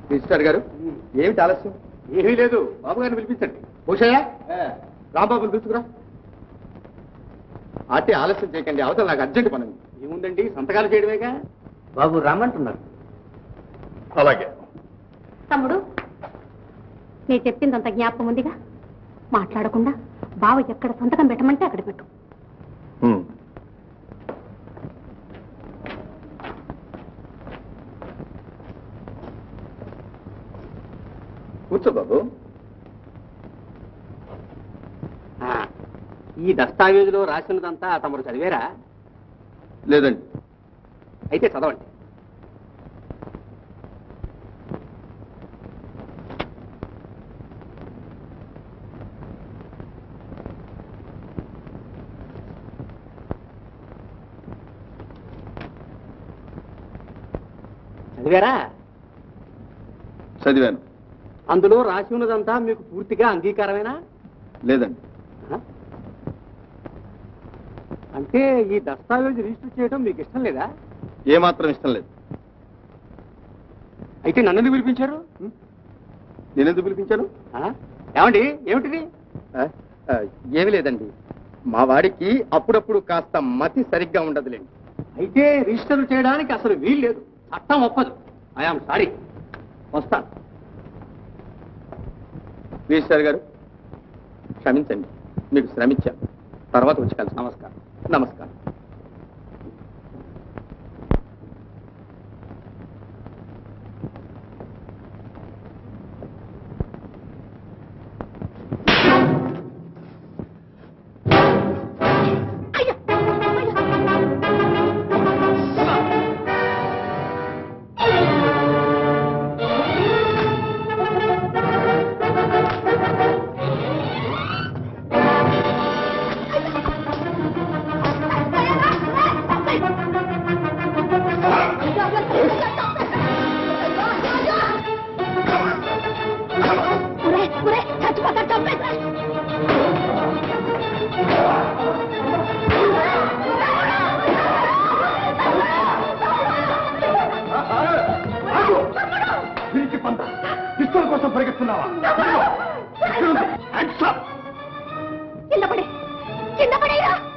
Minister గారు ఏమిటి ఆలస్యం ఏమీ లేదు బాబు గారిని పిలిపించండి ఉషయ్య రాంబాబుని పిలుచుకురా అటే ఆలస్యం చేయకండి అవతల నాకు అర్జెంట్ పని ఉంది. ఏముందండి సంతకాలు చేయడమేగా బాబు రమ్మంటున్నారు అలాగే తమ్ముడు నేను చెప్పిందంత జ్ఞాపకం ఉందిగా మాట్లాడకుండా బావ ఎక్కడ సంతకం పెట్టమంటే అక్కడ పెట్టు హ్మ్. కూర్చో బాబు ఆ, ఈ దస్తావేజులో రాసినదంతా తమరు చదివేరా లేదండి అయితే చదవండి చదివారా చదివాను అందులో రాసి ఉన్నదంతా మీకు పూర్తిగా అంగీకారమేనా లేదండి ఆ? అంటే ఈ దస్తావేజు రిజిస్టర్ చేయడం మీకు ఇష్టం లేదా ఏమాత్రం ఇష్టం లేదు అయితే నన్ను పిలిపించారు నేనెందుకు పిలిపించాను ఆ? ఏమండి ఏమిటిది ఆ, ఆ, ఏమీ లేదండి మా వాడికి అప్పుడప్పుడు కాస్త మతి సరిగ్గా ఉండదులేండి అయితే రిజిస్టర్ చేయడానికి అసలు వీలు లేదు చట్టం ఒప్పదు ఐఆమ్ సారీ వస్తాను వీశ్వర్ గారు క్షమించండి మీకు శ్రమించాను తర్వాత వచ్చి కలిసి నమస్కారం నమస్కారం పిస్తోల్ కోసం పరిగెత్తున్నావా కింద పడే కింద పడేరా